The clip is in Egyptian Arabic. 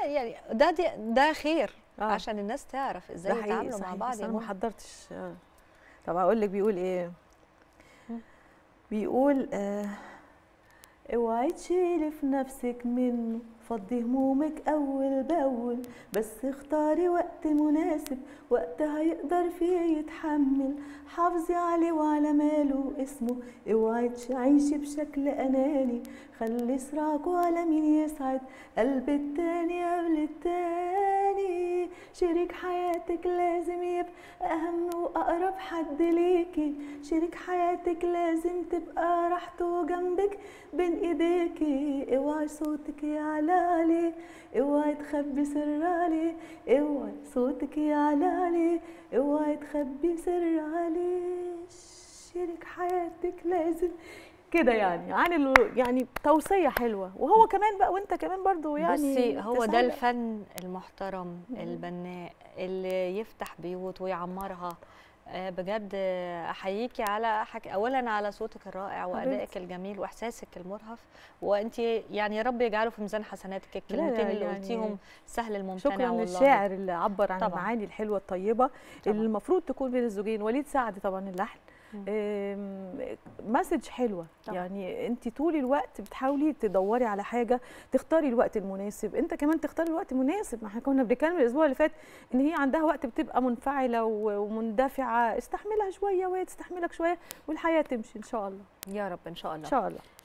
يعني ده دي ده خير آه. عشان الناس تعرف ده ازاي حقيقي يتعاملوا مع صحيح، بعض بس يا انا ما ماما. حضرتش آه. طب هقول لك بيقول ايه بيقول آه اوعي تشيلي في نفسك منه فضي همومك اول باول بس اختاري وقت مناسب وقت هيقدر فيه يتحمل حافظي عليه وعلى ماله اسمه اوعي تعيشي بشكل اناني خلي صراعكوا على مين يسعد قلب التاني قبل التاني شريك حياتك لازم يبقى اهم واقرب حد ليكي شريك حياتك لازم تبقى راحته جنبك بين ايديكي اوعي صوتك يعلى عليه اوعي تخبي سر عليه اوعي صوتك يعلى عليه اوعي تخبي سر عليه شريك حياتك لازم كده يعني عن ال... يعني توصيه حلوه وهو كمان بقى وانت كمان برضو يعني بصي هو ده تساعدك. الفن المحترم البناء اللي يفتح بيوت ويعمرها آه، بجد آه، احييكي على حك... اولا على صوتك الرائع وادائك حبيبتي. الجميل واحساسك المرهف وانت يعني يا رب يجعله في ميزان حسناتك لا، الكلمتين اللي يعني قلتيهم سهل الممتنع شكرا والله للشاعر اللي عبر عن طبعاً. المعاني الحلوه الطيبه طبعاً. اللي المفروض تكون بين الزوجين وليد سعد طبعا اللحن مم. آم، مسج حلوه طبعاً. يعني انت طول الوقت بتحاولي تدوري على حاجه تختاري الوقت المناسب انت كمان تختاري الوقت المناسب ما احنا كنا بنتكلم الاسبوع اللي فات ان هي عندها وقت بتبقى منفعله و- ومندفعه استحملها شويه وهي تستحملك شويه والحياه تمشي ان شاء الله يا رب ان شاء ان الله شاء الله